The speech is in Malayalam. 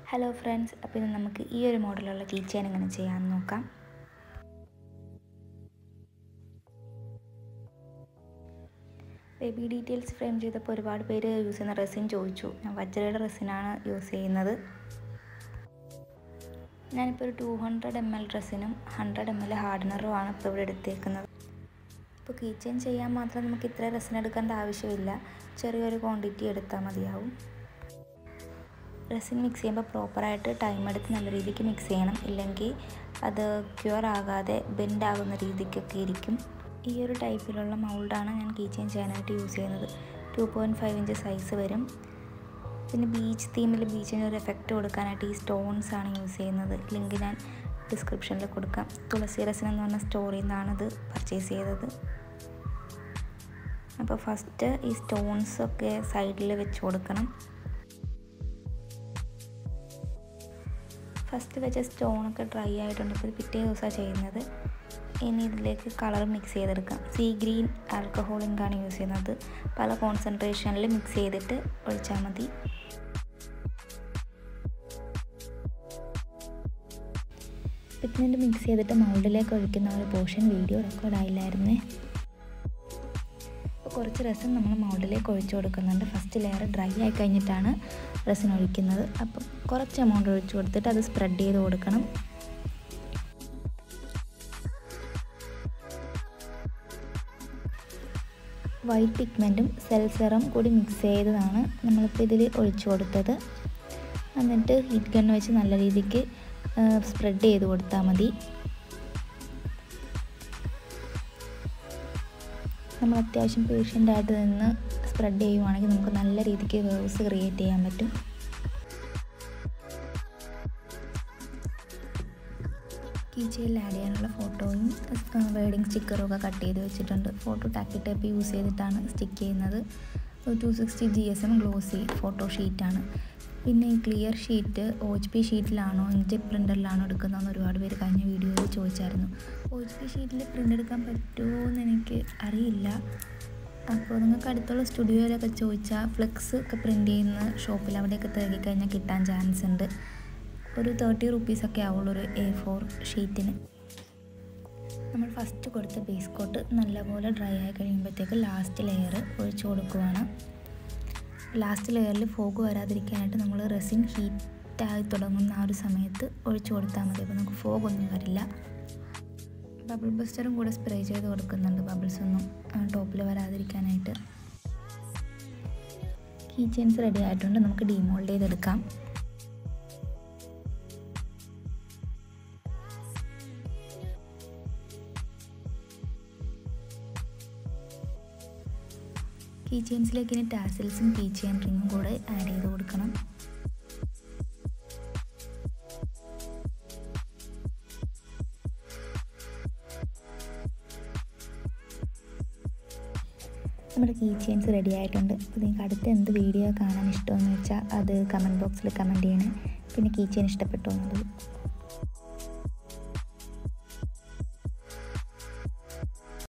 ഹലോ ഫ്രണ്ട്സ് അപ്പോൾ ഇന്ന് നമുക്ക് ഈ ഒരു മോഡലുള്ള കീ ചെയിൻ എങ്ങനെ ചെയ്യാമെന്ന് നോക്കാം ബേബി ഡീറ്റെയിൽസ് ഫ്രെയിം ചെയ്തപ്പോൾ ഒരുപാട് പേര് യൂസ് ചെയ്യുന്ന റെസിൻ ചോദിച്ചു ഞാൻ വജ്രയുടെ റെസിനാണ് യൂസ് ചെയ്യുന്നത് ഞാനിപ്പോൾ ഒരു ടു ഹൺഡ്രഡ് എം എൽ ഡ്രസ്സിനും ഹൺഡ്രഡ് എം എൽ ഹാർഡനറുമാണ് ഇപ്പോൾ ഇവിടെ എടുത്തേക്കുന്നത് ഇപ്പോൾ കീ ചെയിൻ ചെയ്യാൻ മാത്രം നമുക്ക് ഇത്ര റെസിൻ എടുക്കേണ്ട ആവശ്യമില്ല ചെറിയൊരു ക്വാണ്ടിറ്റി എടുത്താൽ മതിയാവും റെസിൻ മിക്സ് ചെയ്യുമ്പോൾ പ്രോപ്പറായിട്ട് ടൈം എടുത്ത് നല്ല രീതിക്ക് മിക്സ് ചെയ്യണം ഇല്ലെങ്കിൽ അത് ക്യൂർ ആകാതെ ബെൻഡ് ആകുന്ന രീതിക്കൊക്കെ ഇരിക്കും ഈ ഒരു ടൈപ്പിലുള്ള മൗൾഡാണ് ഞാൻ കീ ചെയിൻ ചെയ്യാനായിട്ട് യൂസ് ചെയ്യുന്നത് two point five inch size വരും പിന്നെ ബീച്ച് തീമിൽ ബീച്ചിന് ഒരു എഫക്റ്റ് കൊടുക്കാനായിട്ട് ഈ സ്റ്റോൺസ് ആണ് യൂസ് ചെയ്യുന്നത് ലിങ്ക് ഞാൻ ഡിസ്ക്രിപ്ഷനിൽ കൊടുക്കാം തുളസി റെസിൻ എന്ന് പറഞ്ഞ സ്റ്റോറിൽ നിന്നാണ് ഇത് പർച്ചേസ് ചെയ്തത് അപ്പോൾ ഫസ്റ്റ് ഈ സ്റ്റോൺസ് ഒക്കെ സൈഡിൽ വെച്ച് കൊടുക്കണം ഫസ്റ്റ് വെച്ച സ്റ്റോണൊക്കെ ഡ്രൈ ആയിട്ടുണ്ട് അപ്പോൾ ഇത് പിറ്റേ ദിവസമാണ് ചെയ്യുന്നത് ഇനി ഇതിലേക്ക് കളർ മിക്സ് ചെയ്തെടുക്കാം സീ ഗ്രീൻ ആൽക്കഹോളിങ്കാണ് യൂസ് ചെയ്യുന്നത് പല കോൺസെൻട്രേഷനിൽ മിക്സ് ചെയ്തിട്ട് ഒഴിച്ചാൽ മതി പിഗ്മെൻറ്റ് മിക്സ് ചെയ്തിട്ട് മൗൾഡിലേക്ക് ഒഴിക്കുന്ന ഒരു പോർഷൻ വീഡിയോ റെക്കോർഡ് ആയില്ലായിരുന്നേ അപ്പോൾ കുറച്ച് റെസിൻ നമ്മൾ മൗൾഡിലേക്ക് ഒഴിച്ചു കൊടുക്കുന്നുണ്ട് ഫസ്റ്റ് ലെയർ ഡ്രൈ ആയി കഴിഞ്ഞിട്ടാണ് റെസിൻ ഒഴിക്കുന്നത് അപ്പം കുറച്ച് എമൗണ്ട് ഒഴിച്ചു കൊടുത്തിട്ട് അത് സ്പ്രെഡ് ചെയ്ത് കൊടുക്കണം വൈറ്റ് പിഗ്മെൻറ്റും സെൽസറും കൂടി മിക്സ് ചെയ്തതാണ് നമ്മളിപ്പോൾ ഇതിൽ ഒഴിച്ചു കൊടുത്തത് എന്നിട്ട് ഹീറ്റ് ഗണ്ണ് വെച്ച് നല്ല രീതിക്ക് സ്പ്രെഡ് ചെയ്ത് കൊടുത്താൽ മതി നമ്മൾ അത്യാവശ്യം പേഷ്യൻ്റ് ആയിട്ട് നിന്ന് സ്പ്രെഡ് ചെയ്യുവാണെങ്കിൽ നമുക്ക് നല്ല രീതിക്ക് വേവ്സ് ക്രിയേറ്റ് ചെയ്യാൻ പറ്റും കീച്ചയിൽ ആഡ് ചെയ്യാനുള്ള ഫോട്ടോയും വേർഡിങ് സ്റ്റിക്കറും ഒക്കെ കട്ട് ചെയ്ത് വെച്ചിട്ടുണ്ട് ഫോട്ടോ ടാക്കി ടൈപ്പ് യൂസ് ചെയ്തിട്ടാണ് സ്റ്റിക്ക് ചെയ്യുന്നത് two sixty G S M glossy photo ഷീറ്റാണ് പിന്നെ ഈ clear sheet O H P ഷീറ്റിലാണോ ഇഞ്ചെറ്റ് പ്രിൻ്ററിലാണോ എടുക്കുന്നതെന്ന് ഒരുപാട് പേര് കഴിഞ്ഞ വീഡിയോയിൽ ചോദിച്ചായിരുന്നു ഒ എച്ച് പി ഷീറ്റിൽ പ്രിൻ്റ് എടുക്കാൻ പറ്റുമോ എന്ന് എനിക്ക് അറിയില്ല അപ്പോൾ നിങ്ങൾക്ക് അടുത്തുള്ള സ്റ്റുഡിയോയിലൊക്കെ ചോദിച്ചാൽ ഫ്ലെക്സ് ഒക്കെ പ്രിൻ്റ് ചെയ്യുന്ന ഷോപ്പിൽ അവിടെയൊക്കെ തിരക്കി കഴിഞ്ഞാൽ കിട്ടാൻ ചാൻസ് ഉണ്ട് ഒരു തേർട്ടി റുപ്പീസൊക്കെ ആവുള്ളൂ ഒരു എ ഫോർ ഷീറ്റിന് നമ്മൾ ഫസ്റ്റ് കൊടുത്ത ബേസ് കോട്ട് നല്ലപോലെ ഡ്രൈ ആയി കഴിയുമ്പോഴത്തേക്ക് ലാസ്റ്റ് ലെയർ ഒഴിച്ചു കൊടുക്കുവാണ് ലാസ്റ്റ് ലെയറിൽ ഫോഗ് വരാതിരിക്കാനായിട്ട് നമ്മൾ റെസിൻ ഹീറ്റായി തുടങ്ങുന്ന ആ ഒരു സമയത്ത് ഒഴിച്ചു കൊടുത്താൽ മതി അപ്പോൾ നമുക്ക് ഫോഗ് ഒന്നും വരില്ല ബബിൾ ബസ്റ്ററും കൂടെ സ്പ്രേ ചെയ്ത് കൊടുക്കുന്നുണ്ട് ബബിൾസ് ഒന്നും ടോപ്പിൽ വരാതിരിക്കാനായിട്ട് കീ ചെയിൻസ് റെഡി ആയിട്ടുണ്ട് നമുക്ക് ഡീമോൾഡ് ചെയ്തെടുക്കാം കീ ചെയിൻസിലേക്ക് ഇനി ടാസിൽസും കീ ചെയിൻ റിങ്ങും കൂടെ ആഡ് ചെയ്ത് കൊടുക്കണം നമ്മുടെ കീ ചെയിൻസ് റെഡി ആയിട്ടുണ്ട് അപ്പോൾ നിങ്ങൾക്ക് അടുത്ത എന്ത് വീഡിയോ കാണാൻ ഇഷ്ടമെന്ന് വെച്ചാൽ അത് കമൻറ്റ് ബോക്സിൽ കമൻറ്റ് ചെയ്യണേ പിന്നെ കീ ചെയിൻ ഇഷ്ടപ്പെട്ടോ എന്നുള്ളത്